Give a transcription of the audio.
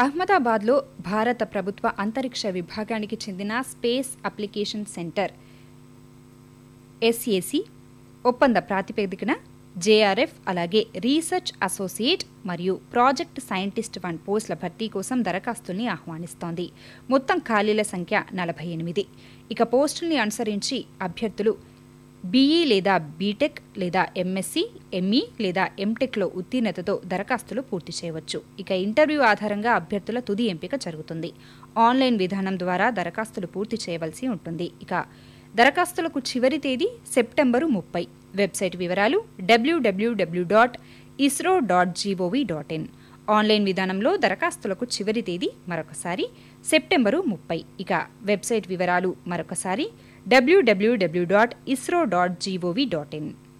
అహ్మదాబాద్లో భారత ప్రభుత్వ అంతరిక్ష విభాగానికి చెందిన స్పేస్ అప్లికేషన్ సెంటర్ ఎస్ఏసి ఒప్పంద ప్రాతిపదికన జేఆర్ఎఫ్ అలాగే రీసెర్చ్ అసోసియేట్ మరియు ప్రాజెక్ట్ సైంటిస్ట్ వన్ పోస్టుల భర్తీ కోసం దరఖాస్తుల్ని ఆహ్వానిస్తోంది మొత్తం ఖాళీల సంఖ్య నలభై ఎనిమిది ఇక పోస్టుల్ని అనుసరించి అభ్యర్థులు బీఈ లేదా బీటెక్ లేదా ఎంఎస్సి ఎంఈ లేదా ఎంటెక్లో ఉత్తీర్ణతతో దరఖాస్తులు పూర్తి చేయవచ్చు ఇక ఇంటర్వ్యూ ఆధారంగా అభ్యర్థుల తుది ఎంపిక జరుగుతుంది ఆన్లైన్ విధానం ద్వారా దరఖాస్తులు పూర్తి చేయవలసి ఉంటుంది ఇక దరఖాస్తులకు చివరి తేదీ సెప్టెంబరు ముప్పై వెబ్సైట్ వివరాలు WWW dot ISRO dot GOV dot in online విధానంలో దరఖాస్తులకు చివరి తేదీ మరొకసారి సెప్టెంబరు ముప్పై ఇక వెబ్సైట్ వివరాలు మరొకసారి WWW dot ISRO dot GOV dot in